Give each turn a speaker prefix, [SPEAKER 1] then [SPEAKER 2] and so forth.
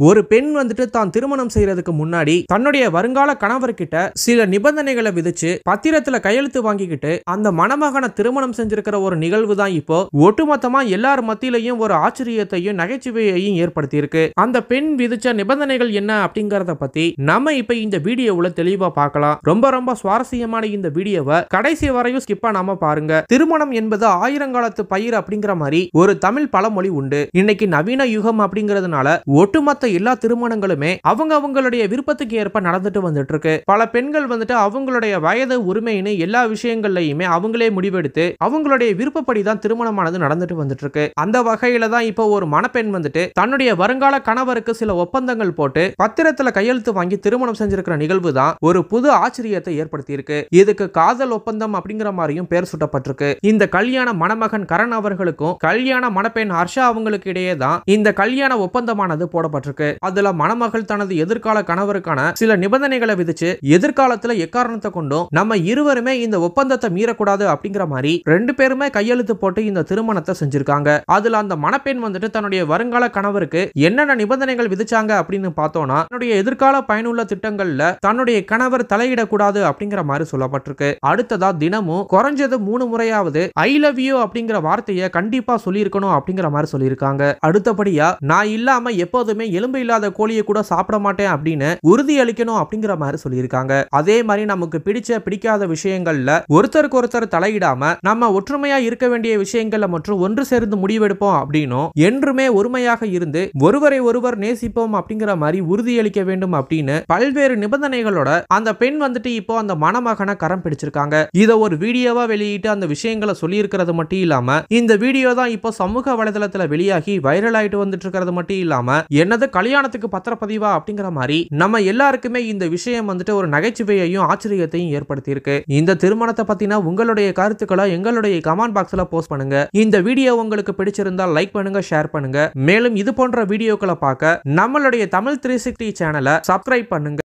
[SPEAKER 1] ஒரு பெண் வந்துட்டு தான் திருமணம் செய்யறதுக்கு முன்னாடி தன்னுடைய வருங்கால கணவர்கிட்ட சில நிபந்தனைகளை விதிச்சு பத்திரத்துல கையெழுத்து வாங்கிக்கிட்டு அந்த மணமகனை திருமணம் செஞ்சிருக்கிற ஒரு நிகழ்வு தான் இப்போ ஒட்டுமொத்தமா எல்லார் மத்தியிலையும் ஒரு ஆச்சரியத்தையும் நகைச்சுவையையும் ஏற்படுத்தி இருக்கு அந்த பெண் விதிச்ச நிபந்தனைகள் என்ன அப்படிங்கறத பத்தி நம்ம இப்ப இந்த வீடியோவுல தெளிவா பார்க்கலாம் ரொம்ப ரொம்ப சுவாரஸ்யமான இந்த வீடியோவை கடைசி வரையும் ஸ்கிப் பண்ணாம பாருங்க திருமணம் என்பது ஆயிரங்காலத்து பயிர் அப்படிங்கிற மாதிரி ஒரு தமிழ் பழமொழி உண்டு இன்னைக்கு நவீன யுகம் அப்படிங்கிறதுனால ஒட்டுமொத்த எல்லா திருமணங்களுமே அவங்க அவங்களுடைய விருப்பத்துக்கு ஏற்ப நடந்துட்டு வந்துட்டு இருக்கு பல பெண்கள் வந்துட்டு அவங்களுடைய வயது உரிமைன்னு எல்லா விஷயங்கள்லயுமே அவங்களே முடிவெடுத்து அவங்களுடைய விருப்பப்படி தான் திருமணமானது நடந்துட்டு வந்துட்டு இருக்கு அந்த வகையில தான் இப்போ ஒரு மணப்பெண் வந்துட்டு தன்னுடைய வருங்கால கணவருக்கு சில ஒப்பந்தங்கள் போட்டு பத்திரத்துல கையெழுத்து வாங்கி திருமணம் செஞ்சிருக்கிற நிகழ்வு தான் ஒரு புது ஆச்சரியத்தை ஏற்படுத்தி இருக்கு இதுக்கு காதல் ஒப்பந்தம் அப்படிங்கிற மாதிரியும் பேர் சூட்டப்பட்டிருக்கு இந்த கல்யாண மணமகன் கரண் அவர்களுக்கும் கல்யாண மணப்பெண் ஹர்ஷா அவங்களுக்கு இடையே தான் இந்த கல்யாண ஒப்பந்தமானது போடப்பட்டிருக்கு அதுல மணமகள் தனது எதிர்கால கணவருக்கான சில நிபந்தனைகளை விதிச்சு எதிர்காலத்துல எக்காரணத்தை கொண்டும் நம்ம இருவருமே இந்த ஒப்பந்தத்தை மீறக்கூடாது அப்படிங்கிற மாதிரி ரெண்டு பேருமே கையெழுத்து போட்டு இந்த திருமணத்தை செஞ்சிருக்காங்க அதுல அந்த மணப்பெண் வந்துட்டு தன்னுடைய வருங்கால கணவருக்கு என்னென்ன நிபந்தனைகள் விதிச்சாங்க அப்படின்னு பார்த்தோம்னா தன்னுடைய எதிர்கால பயனுள்ள திட்டங்கள்ல தன்னுடைய கணவர் தலையிடக்கூடாது அப்படிங்கிற மாதிரி சொல்லப்பட்டிருக்கு அடுத்ததா தினமும் குறைஞ்சது மூணு முறையாவது ஐ லவ் யூ அப்படிங்கிற வார்த்தையை கண்டிப்பா சொல்லியிருக்கணும் அப்படிங்கிற மாதிரி சொல்லியிருக்காங்க அடுத்தபடியா நான் இல்லாம எப்போதுமே எலும்பு இல்லாத கோழியை கூட சாப்பிட மாட்டேன் அப்படின்னு உறுதி அளிக்கணும் அப்படிங்கிற மாதிரி சொல்லியிருக்காங்க அதே மாதிரி நமக்கு பிடிச்ச பிடிக்காத விஷயங்கள்ல ஒருத்தருக்கு ஒருத்தர் தலையிடாம நம்ம ஒற்றுமையா இருக்க வேண்டிய விஷயங்கள்ல மற்றும் ஒன்று சேர்ந்து முடிவெடுப்போம் அப்படின்னும் என்றுமே ஒருமையாக இருந்து ஒருவரை ஒருவர் நேசிப்போம் அப்படிங்கிற மாதிரி உறுதியளிக்க வேண்டும் அப்படின்னு பல்வேறு நிபந்தனைகளோட அந்த பெண் வந்துட்டு இப்போ அந்த மணமகனை கரம் பிடிச்சிருக்காங்க இதை ஒரு வீடியோவா வெளியிட்டு அந்த விஷயங்களை சொல்லியிருக்கிறது மட்டும் இல்லாம இந்த வீடியோ தான் இப்போ சமூக வலைதளத்துல வெளியாகி வைரல் ஆயிட்டு வந்துட்டு இருக்கிறது மட்டும் இல்லாம என்னது கல்யாணத்துக்கு பத்திரப்பதிவா அப்படிங்கிற மாதிரி நம்ம எல்லாருக்குமே இந்த விஷயம் வந்துட்டு ஒரு நகைச்சுவையையும் ஆச்சரியத்தையும் ஏற்படுத்தி இருக்கு இந்த திருமணத்தை பத்தின உங்களுடைய கருத்துக்களை எங்களுடைய கமெண்ட் பாக்ஸ்ல போஸ்ட் பண்ணுங்க இந்த வீடியோ உங்களுக்கு பிடிச்சிருந்தால் லைக் பண்ணுங்க ஷேர் பண்ணுங்க மேலும் இது போன்ற வீடியோக்களை பார்க்க நம்மளுடைய தமிழ் த்ரீ சிக்ஸ்டி சேனலை சப்ஸ்கிரைப் பண்ணுங்க